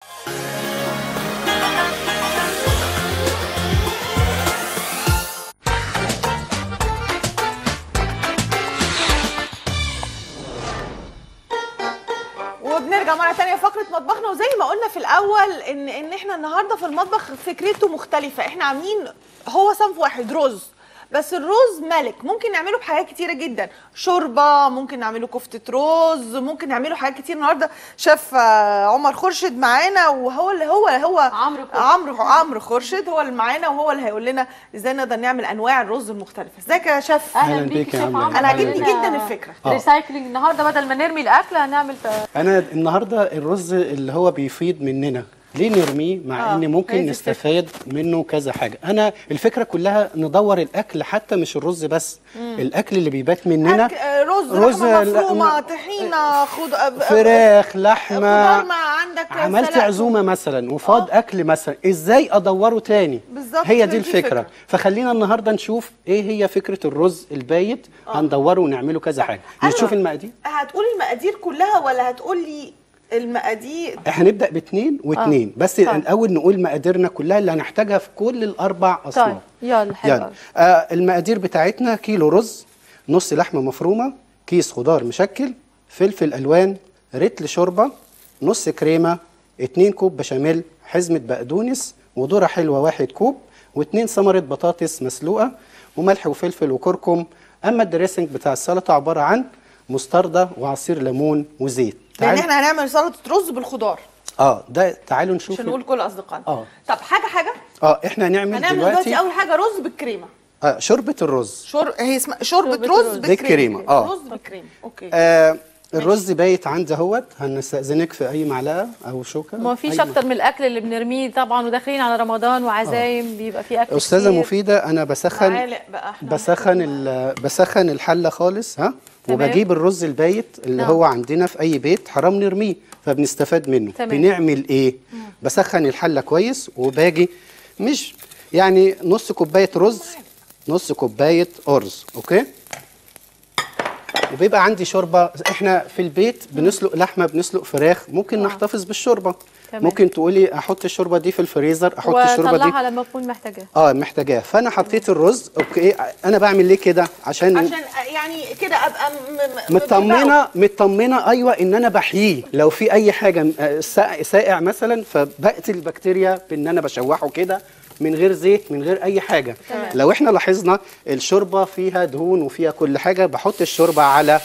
وبنرجع مره تانية فقره مطبخنا وزي ما قلنا في الاول ان ان احنا النهارده في المطبخ فكرته مختلفه احنا عاملين هو صنف واحد رز بس الرز ملك ممكن نعمله بحاجات كتيره جدا شوربه ممكن نعمله كفته رز ممكن نعمله حاجات كتير النهارده شيف آه، عمر خورشيد معانا وهو اللي هو هو عمرو خورشيد. عمرو عمرو خورشيد هو اللي معانا وهو اللي هيقول لنا ازاي نقدر نعمل انواع الرز المختلفه ازيك يا شيف اهلا أهلاً بيك بيك يا شيف عمرو. عمرو انا عاجبني عندنا جدا الفكره آه. ريسايكلينج النهارده بدل ما نرمي الاكل هنعمل ف- انا النهارده الرز اللي هو بيفيض مننا ليه نرميه مع آه، ان هي ممكن دي نستفاد منه كذا حاجه انا الفكره كلها ندور الاكل حتى مش الرز بس الاكل اللي بيبات مننا أك... آه، رز رز لحمه لا- مفرومه ما- طحينه خض... آه، فراخ خضار لحمه مع عندك عملت سلطة. عزومه مثلا وفاض اكل مثلا ازاي ادوره تاني بالظبط، هي هي دي دي الفكره الفكرة. فخلينا النهارده نشوف ايه هي فكره الرز البايت هندوره ونعمله كذا حاجه أيوة. نشوف المقادير هتقولي المقادير كلها ولا هتقولي المقادير هنبدا باثنين واثنين بس طيب. الاول نقول مقاديرنا كلها اللي هنحتاجها في كل الاربع اصناف طيب يلا حلو يلا أوي. آه المقادير بتاعتنا كيلو رز نص لحمه مفرومه كيس خضار مشكل فلفل الوان رتل شوربه نص كريمه 2 كوب بشاميل حزمه بقدونس وذره حلوه واحد كوب واثنين ثمره بطاطس مسلوقه وملح وفلفل وكركم اما الدريسنج بتاع السلطه عباره عن مستردة وعصير ليمون وزيت لان تعال- احنا هنعمل سلطه رز بالخضار اه ده تعالوا نشوف عشان نقول كل اصدقائنا آه. طب حاجه حاجه اه احنا هنعمل, هنعمل دلوقتي دلوقتي اول حاجه رز بالكريمه آه شوربه الرز شور... هي اسمها شوربه شوربة رز الرز. بالكريمه بالكريمة، آه. رز بالكريمه اوكي آه الرز بايت عندي اهوت هنستأذنك في اي معلقه او شوكه ما فيش أي اكتر من الاكل اللي بنرميه طبعا وداخلين على رمضان وعزايم بيبقى فيه اكل استاذه كتير. مفيده انا بسخن معالق بقى احنا بسخن ال- بسخن الحله خالص ها تمام. وبجيب الرز البايت اللي نعم. هو عندنا في اي بيت حرام نرميه فبنستفاد منه تمام. بنعمل ايه بسخن الحله كويس وباجي مش يعني نص كوبايه رز نص كوبايه ارز اوكي وبيبقى عندي شوربه احنا في البيت بنسلق لحمه بنسلق فراخ ممكن نحتفظ بالشوربه تمام. ممكن تقولي احط الشوربه دي في الفريزر احط الشوربه دي واطلعها لما اكون محتاجاها اه محتاجاه فانا حطيت الرز اوكي انا بعمل ليه كده عشان, عشان يعني كده ابقى م- م- مطمنه مطمنه ايوه ان انا بحييه لو في اي حاجه آه، ساقع ساقع مثلا فبقتل البكتيريا بان انا بشوحه كده من غير زيت من غير اي حاجه تمام. لو احنا لاحظنا الشوربه فيها دهون وفيها كل حاجه بحط الشوربه على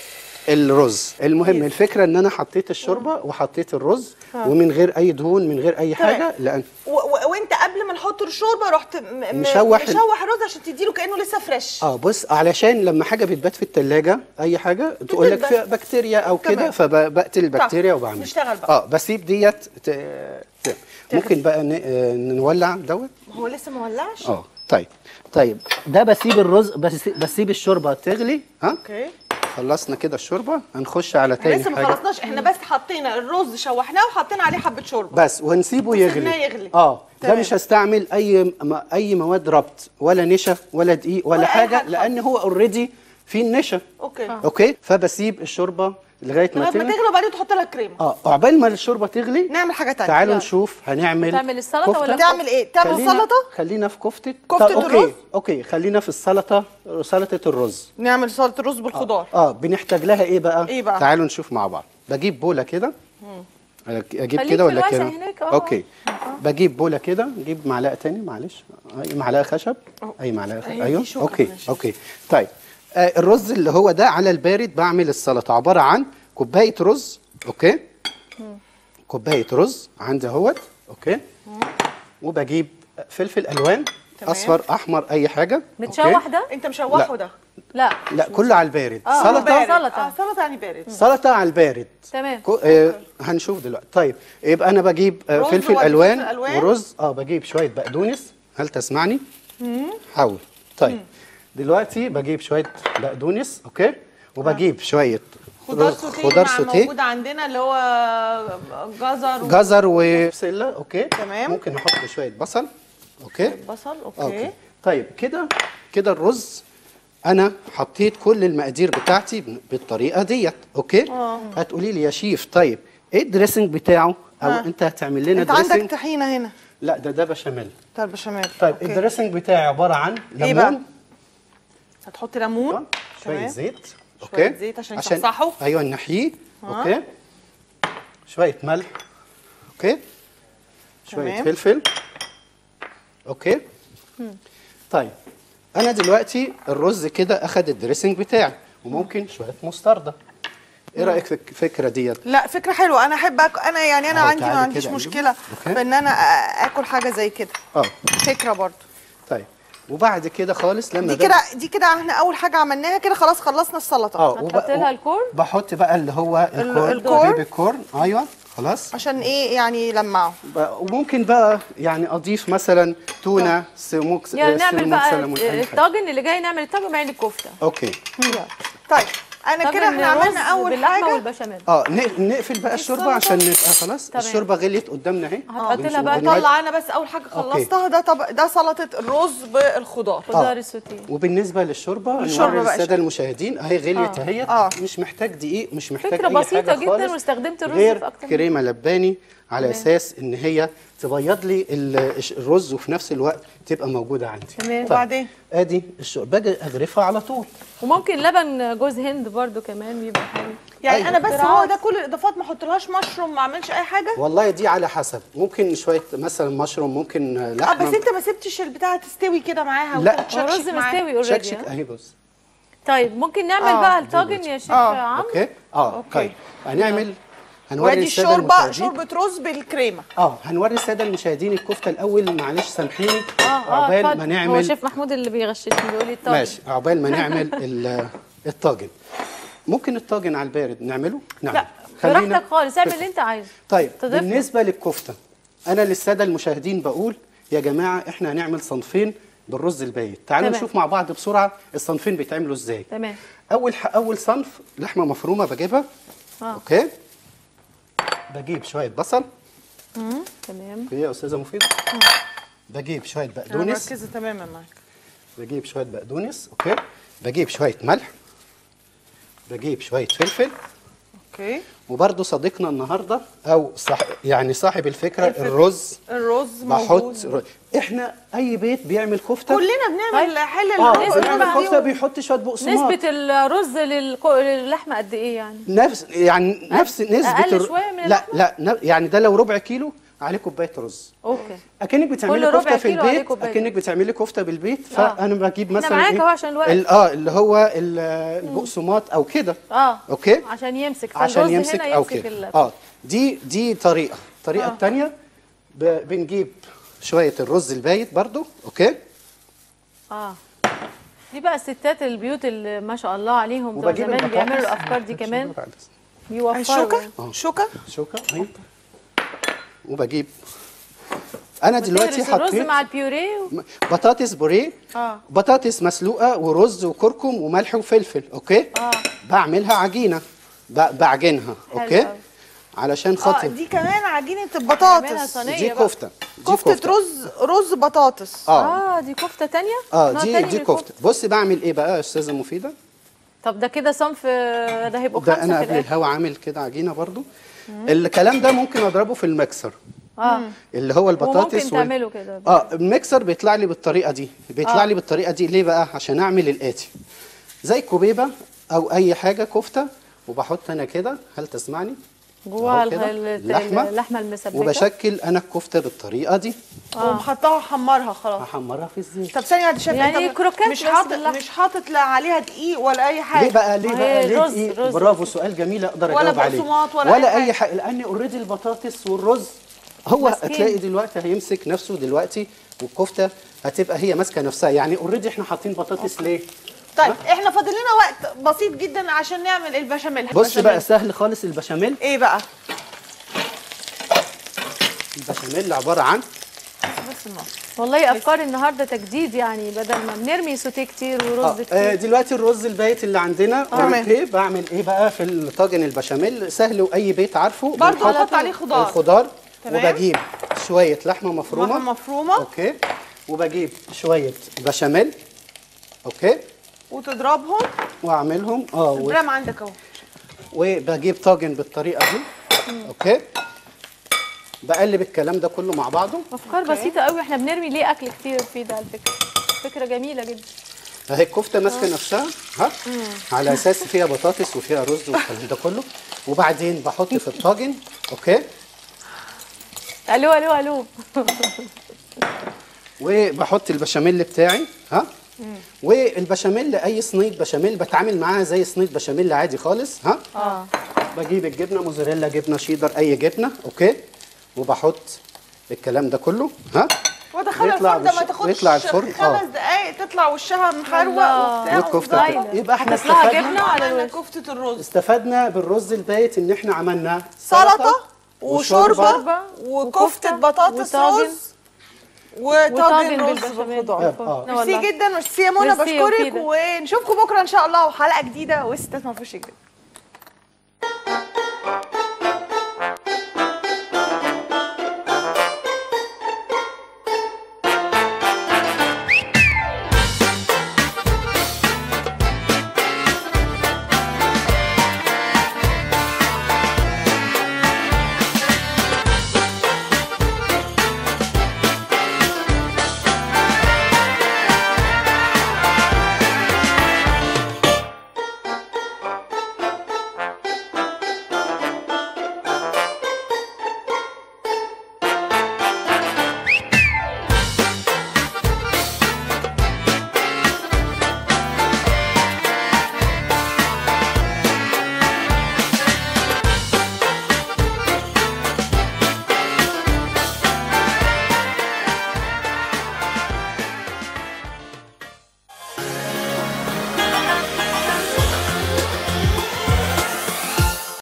الرز المهم الفكره ان انا حطيت الشوربه وحطيت الرز ومن غير اي دهون من غير اي تمام. حاجه لان و- و- وانت قبل ما نحط الشوربه رحت م- م- مشوح ال- مشوح الرز عشان تديله كانه لسه فريش اه بص علشان لما حاجه بتبات في التلاجة اي حاجه تقول لك بتدبل. فيها بكتيريا او تمام. كده فبقتل البكتيريا طب، وبعمل نشتغل بقى. اه بسيب ديت ت... ت... ممكن بقى ن... آه، نولع دوت هو لسه ما ولعش اه طيب طيب ده بسيب الرز بس... بسيب الشوربه تغلي ها اوكي خلصنا كده الشوربه هنخش على احنا تاني لسه ما حاجه خلصناش احنا بس حطينا الرز شوحناه وحطينا عليه حبه شوربه بس وهنسيبه وسيبناه يغلي يغلي. اه ده تمام. مش هستعمل اي م... اي مواد ربط ولا نشا ولا دقيق ولا, ولا أي حاجه حاجة لان هو اوريدي فيه النشا اوكي اوكي فبسيب الشوربه لغايه ما لغايه ما تغلي تغلي وبعدين تحط لها كريمه اه عقبال ما الشوربه تغلي نعمل حاجه تانية تعالوا يلا. نشوف هنعمل تعمل السلطة كفتة. ولا تعمل ايه تعمل خلينا سلطه خلينا في كفته كفتة طب الرز؟ اوكي اوكي خلينا في السلطه سلطه الرز نعمل سلطه رز بالخضار اه بنحتاج لها ايه بقى إيه بقى؟ تعالوا نشوف مع بعض بجيب بوله كده اجيب خليك كده في ولا الواسع كده هناك، آه. اوكي بجيب بوله كده نجيب معلقه تاني معلش اي معلقه خشب اي معلقه خشب أهي ايوه دي شوكة اوكي معلش. اوكي طيب آه الرز اللي هو ده على البارد بعمل السلطه عباره عن كوبايه رز اوكي كوبايه رز عندي اهوت اوكي وبجيب فلفل الوان تمام. اصفر احمر اي حاجه متشوح أوكي؟ ده انت مشوحه لا. ده لا لا كله على البارد اه سلطه بارد. سلطة. اه سلطه يعني بارد سلطه على البارد تمام كو... آه هنشوف دلوقتي طيب يبقى انا بجيب آه رز فلفل ولا الوان فلفل ألوان؟ ورز اه بجيب شويه بقدونس هل تسمعني حاول طيب دلوقتي بجيب شويه بقدونس اوكي وبجيب شويه خضار رز- سوتيه خضار مع سوتيه موجود عندنا اللي هو جزر و- جزر وبسله اوكي تمام. ممكن احط شويه بصل اوكي بصل اوكي, اوكي طيب كده كده الرز انا حطيت كل المقادير بتاعتي بالطريقه ديت اوكي آه. هتقولي لي يا شيف طيب ايه الدريسنج بتاعه او ها. انت هتعمل لنا انت عندك دريسنج طحينه هنا لا ده ده بشاميل طيب بشاميل طيب أوكي. الدريسنج بتاعي عباره عن إيه بقى؟ ليمون هتحط ليمون شويه تمام. زيت شوية زيت عشان يصحصحوا. ايوه نحييه ها. اوكي شويه ملح اوكي شويه تمام. فلفل اوكي طيب انا دلوقتي الرز كده اخد الدريسنج بتاعي وممكن شويه مستردة ايه رايك في الفكره ديت لا فكره حلوه انا احب أك... انا يعني انا أهو عندي ما تعالي عنديش كده مشكله أوكي. في ان انا آ- اكل حاجه زي كده اه فكره برضو طيب وبعد كده خالص لما دي باجي- كده دي كده احنا اول حاجه عملناها كده خلاص خلصنا السلطه اه هتحط لها الكورن؟ بحط بقى اللي هو الكورن الكورن. بيبي كورن ايوه خلاص عشان ايه يعني يلمعوا ب- وممكن بقى يعني اضيف مثلا تونه سموك يعني نعمل سلمون بقى سلمون أي حاجة. الطاجن اللي جاي نعمل الطاجن بعين الكفته اوكي طيب انا كده طاجن احنا رز عملنا اول باللحمه حاجه والبشاميل اه ن- نقفل بقى الشوربه السلطة. عشان نبقى خلاص تمام. الشوربه غليت قدامنا اهي هتحط لها بقى وبنودي- طلع انا بس اول حاجه أوكي. خلصتها ده طب ده سلطه الرز بالخضار خضار السوتيه وبالنسبه للشوربه الشوربة نوري بقى للساده شكل. المشاهدين اهي غليت آه. اهي آه. مش محتاج دقيق مش محتاج فكرة اي بسيطة حاجه جداً خالص واستخدمت الرز غير في أكتر من- كريمه لباني على اساس ان هي تبيض لي ال- الرز وفي نفس الوقت تبقى موجوده عندي تمام. طيب، وبعدين؟ ادي الشوربه باجي اغرفها على طول وممكن لبن جوز هند برضو كمان بيبقى حلو يعني أيوة. انا بس هو اختراعات. ده كل الاضافات ما احطلهاش مشروم ما اعملش اي حاجه والله دي على حسب ممكن شويه مثلا مشروم ممكن اه لحمه بس انت ما سبتش البتاعه تستوي كده معاها لا. وكده هو تشكشك رز معاها. مستوي اوريدي شكشك اهي بص طيب ممكن نعمل آه. بقى الطاجن يا شيف آه. عمرو اوكي اه أوكي. طيب هنعمل هنوري وادي الساده الشوربه المشاهدين شوربه رز بالكريمه اه هنوري الساده المشاهدين الكفته الاول معلش سامحيني اه اه عقبال اتفضل. ما هو نعمل شيف محمود اللي بيغششني بيقول لي الطاجن ماشي عقبال ما نعمل ال- الطاجن ممكن الطاجن على البارد نعمله نعم لا براحتك خالص اعمل اللي انت عايزه طيب تضيف له. بالنسبه للكفته انا للساده المشاهدين بقول يا جماعه احنا هنعمل صنفين بالرز البايت تعالوا تمام. نشوف مع بعض بسرعه الصنفين بيتعملوا ازاي تمام اول ح... اول صنف لحمه مفرومه بجيبها اه اوكي بجيب شويه بصل تمام ايه يا استاذه مفيده بجيب شويه انا بقدونس مركزه تماما معاك بجيب شويه بقدونس اوكي بجيب شويه ملح بجيب شويه فلفل اوكي وبرده صديقنا النهارده او صح يعني صاحب الفكره الفكرة. الرز الرز بحط موجود ر... احنا اي بيت بيعمل كفته كلنا بنعمل طيب. حل اه الرز نسبة بيعمل بقى. كفته بيحط شويه بقسماط نسبة الرز للكو... للحمة قد ايه يعني؟ نفس يعني نفس نسبه أقل شوية من لا اللحمة؟ لا ن- يعني ده لو ربع كيلو عليه كوبايه رز اوكي اكنك بتعملي كل ربع كفته في كيلو عليه البيت كوباية. اكنك بتعملي كفته بالبيت آه. فانا بجيب مثلا معاك إيه؟ أهو عشان الوقت. ال- اه اللي هو ال- البقسماط او كده اه اوكي عشان يمسك عشان فالرز يمسك هنا او يمسك كده ال- اه دي دي طريقه الطريقه آه. الثانيه بنجيب شويه الرز البايت برضو اوكي اه دي بقى الستات البيوت اللي ما شاء الله عليهم بتوع وبجيب زمان البطاطس. بيعملوا الافكار دي كمان بعد بيوفروا الشوكه يعني. شوكه شوكه اهي وبجيب انا دلوقتي وتهرس الرز حطيت مع البيوريه و... بطاطس بوريه اه بطاطس مسلوقه ورز وكركم وملح وفلفل اوكي اه بعملها عجينه ب- بعجنها حلو اوكي أوي. علشان اه خاطر دي كمان عجينه نعملها البطاطس صينية دي بقى. كفته دي كفته رز رز بطاطس اه اه دي كفته تانية اه نوع دي تاني دي من كفته بص بعمل ايه بقى يا استاذه مفيده طب ده كده صنف آه، ده هيبقوا ده خمسه انا في قبل الاخر الهوا عامل كده عجينه برضو الكلام ده ممكن اضربه في المكسر اه اللي هو البطاطس وممكن تعمله كده اه الميكسر بيطلع لي بالطريقه دي بيطلع آه. لي بالطريقه دي ليه بقى عشان اعمل الاتي زي كوبيبه او اي حاجه كفته وبحط انا كده هل تسمعني جواها أهو كده، الغ- ال- اللحمة، اللحمه المسبكه وبشكل انا الكفته بالطريقه دي ومحطها حمرها خلاص هحمرها في الزيت طب ثانيه يا شيف يعني انت كروكات مش بس حاطط باللحمة. مش حاطط لا عليها دقيق ولا اي حاجه ليه بقى ليه ما بقى هي ليه رز- إيه؟ رز. برافو سؤال جميل اقدر ولا اجاوب عليه بقسماط ولا ولا أي اي حاجه لان اوريدي البطاطس والرز هو ماسكين. هتلاقي دلوقتي هيمسك نفسه دلوقتي والكفته هتبقى هي ماسكه نفسها يعني اوريدي احنا حاطين بطاطس ليه طيب احنا فاضل لنا وقت بسيط جدا عشان نعمل البشاميل بص البشاميل. بقى سهل خالص البشاميل ايه بقى البشاميل عباره عن بس النار والله افكار النهارده تجديد يعني بدل ما بنرمي سوتيه كتير آه ورز آه، كتير دلوقتي الرز البايت اللي عندنا تمام. اوكي بعمل ايه بقى في الطاجن البشاميل سهل واي بيت عارفه برضه بنحط نحط عليه خضار. الخضار تمام. وبجيب شويه لحمه مفرومه لحمة مفرومة. اوكي وبجيب شويه بشاميل اوكي وتضربهم واعملهم اه و- الجرام عندك اهو وبجيب طاجن بالطريقه دي اوكي بقلب الكلام ده كله مع بعضه افكار بسيطه قوي احنا بنرمي ليه اكل كتير فيه ده على فكره فكره جميله جدا اهي الكفته ماسكه نفسها ها على اساس فيها بطاطس وفيها رز والكلام ده كله وبعدين بحط في الطاجن اوكي الو الو الو وبحط البشاميل بتاعي ها والبشاميل اي صينيه بشاميل بتعامل معاها زي صينيه بشاميل عادي خالص ها اه بجيب الجبنه موزاريلا جبنه شيدر اي جبنه اوكي وبحط الكلام ده كله ها ودخلها ويطلع الفرن ده ما وش- تاخدش ويطلع الفرن، خمس آه. دقايق تطلع وشها محروق الله. وبتاع والكفتة وزي- كده. يبقى احنا هتطلعها استفدنا جبنة على عملنا الوش. كفتة الرز استفدنا بالرز البايت ان احنا عملنا سلطة وشوربة وشوربة وكفتة وكفتة بطاطس وطاجن. رز وطاجن وطاجن رز بالبشاميل بالخضار آه. لا ميرسي والله. جدا ميرسي يا منى ميرسي يا بشكرك وفيدة. ونشوفكم بكره ان شاء الله وحلقه جديده وستات مفروش جدا